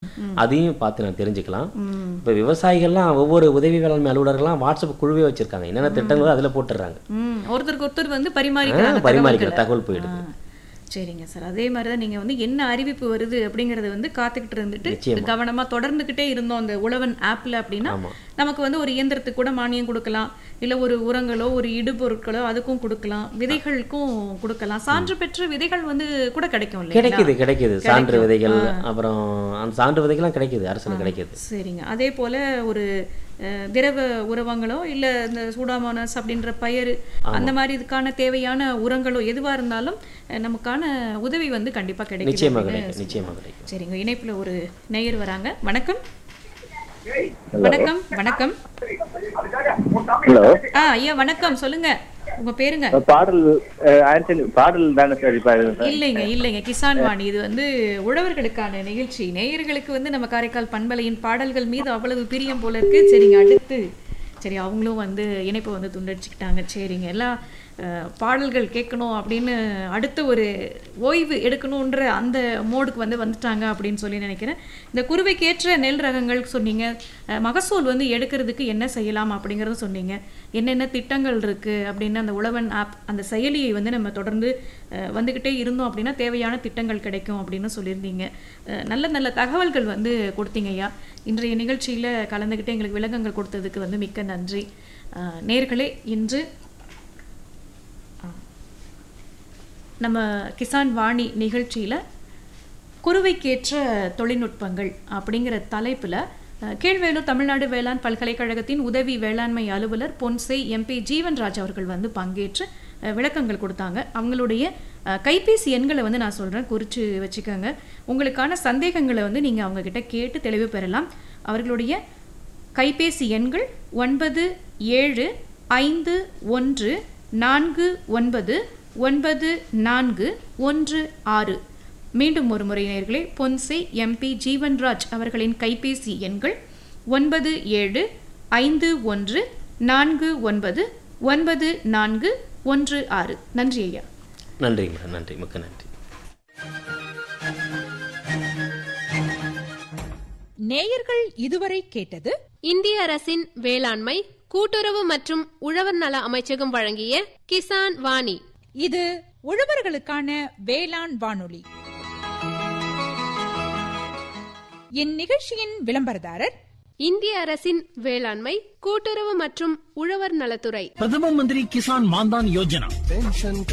அதையும் பார்த்து நான் தெரிஞ்சுக்கலாம் இப்போ விவசாயிகள்லாம் ஒவ்வொரு உதவி வேளாண்மை அலுவலர்கள்லாம் வாட்ஸ்அப் குழுவே வச்சிருக்காங்க என்னென்ன திட்டங்களோ அதில் போட்டுடுறாங்க ம் ஒருத்தருக்கு ஒருத்தர் வந்து ஆ, பரிமாறிக்கிறாங்க பரிமாறிக்கிற தகவல்களை. தகவல் போயிடுது ஆ, சரிங்க சார் அதே மாதிரி தான் நீங்கள் வந்து என்ன அறிவிப்பு வருது அப்படிங்கறத வந்து காத்துக்கிட்டு இருந்துட்டு நிச்சயமா. கவனமா தொடர்ந்துக்கிட்டே இருந்தோம் அந்த உழவன் ஆப்ல அப்படின்னா ஆமா. நமக்கு வந்து ஒரு இயந்திரத்துக்கு கூட மானியம் கொடுக்கலாம் இல்ல ஒரு உரங்களோ ஒரு இடுபொருட்களோ அதுக்கும் கொடுக்கலாம் விதைகளுக்கும் கொடுக்கலாம் சான்று பெற்ற விதைகள் வந்து கூட கிடைக்கும் இல்லைங்களா கிடைக்குது கிடைக்குது சான்று கிடைக்கும். விதைகள் அப்புறம் அந்த சான்று விதைகள்லாம் கிடைக்குது அரசுல கிடைக்குது சரிங்க அதே போல ஒரு அஹ், திரவ உரவங்களோ இல்ல இந்த சூடாமோனஸ் அப்படின்ற பயிர் அந்த மாதிரி இதுக்கான தேவையான உரங்களோ எதுவா இருந்தாலும் அஹ், நமக்கான உதவி வந்து கண்டிப்பா கிடைக்கும் நிச்சயமா கிடைக்கும் நிச்சயமா கிடைக்கும் சரிங்க இணைப்புல ஒரு நேயர் வராங்க வணக்கம் வணக்கம் வணக்கம் ஹலோ ஆ ஐயா வணக்கம் சொல்லுங்க உங்க பேருங்க பாடல் அஹ், ஆண்டனி பாடல் தானே சார் இப்போ இல்லைங்க இல்லைங்க கிசான் வாணி இது வந்து உழவர்களுக்கான நிகழ்ச்சி நேயர்களுக்கு வந்து நம்ம காரைக்கால் பண்பலையின் பாடல்கள் மீது அவ்வளவு பிரியம் போல இருக்கு சரிங்க அடுத்து சரி அவங்களும் வந்து இணைப்பை வந்து துண்டடிச்சுக்கிட்டாங்க சரிங்க எல்லாம் அஹ், பாடல்கள் கேட்கணும் அப்படின்னு அடுத்த ஒரு ஓய்வு எடுக்கணுன்ற அந்த மோடுக்கு வந்து வந்துட்டாங்க அப்படின்னு சொல்லி நினைக்கிறேன் இந்த குருவைக்கேற்ற நெல் ரகங்கள் சொன்னீங்க அஹ், மகசூல் வந்து எடுக்கிறதுக்கு என்ன செய்யலாம் அப்படிங்கிறத சொன்னீங்க என்னென்ன திட்டங்கள் இருக்கு அப்படின்னு அந்த உழவன் ஆப் அந்த செயலியை வந்து நம்ம தொடர்ந்து அஹ், வந்துக்கிட்டே இருந்தோம் அப்படின்னா தேவையான திட்டங்கள் கிடைக்கும் அப்படின்னு சொல்லியிருந்தீங்க அஹ், நல்ல நல்ல தகவல்கள் வந்து கொடுத்தீங்க ஐயா இன்றைய நிகழ்ச்சியில் கலந்துக்கிட்டு எங்களுக்கு விளக்கங்கள் கொடுத்ததுக்கு வந்து மிக்க நன்றி அஹ், நேர்களே இன்று நம்ம கிசான் வாணி நிகழ்ச்சியில் குருவைக்கேற்ற தொழில்நுட்பங்கள் அப்படிங்கிற தலைப்பில் கீழ்வேலூர் தமிழ்நாடு வேளாண் பல்கலைக்கழகத்தின் உதவி வேளாண்மை அலுவலர் பொன்சை எம்பி ஜீவன்ராஜ் அவர்கள் வந்து பங்கேற்று அஹ், விளக்கங்கள் கொடுத்தாங்க அவங்களுடைய அஹ், கைபேசி எண்களை வந்து நான் சொல்கிறேன் குறித்து வச்சுக்கோங்க உங்களுக்கான சந்தேகங்களை வந்து நீங்கள் அவங்கக்கிட்ட கேட்டு தெளிவு பெறலாம் அவர்களுடைய கைபேசி எண்கள் ஒன்பது ஏழு ஐந்து ஒன்று நான்கு ஒன்பது ஒன்பது நான்கு ஒன்று ஆறு மீண்டும் ஒரு முறை நேர்களே பொன்சை எம்பி ஜீவன்ராஜ் அவர்களின் கைபேசி எண்கள் ஒன்பது ஏழு ஐந்து ஒன்று நான்கு ஒன்பது ஒன்பது நான்கு ஒன்று ஆறு நன்றி ஐயா நன்றி மேடம் நன்றி மிக்க நன்றி நேயர்கள் இதுவரை கேட்டது இந்திய அரசின் வேளாண்மை கூட்டுறவு மற்றும் உழவர் நல அமைச்சகம் வழங்கிய கிசான் வாணி இது உழவர்களுக்கான வேளாண் வானொலி இந்நிகழ்ச்சியின் விளம்பரதாரர் இந்திய அரசின் வேளாண்மை கூட்டுறவு மற்றும் உழவர் நலத்துறை பிரதம மந்திரி கிசான் மான்தான் யோஜனா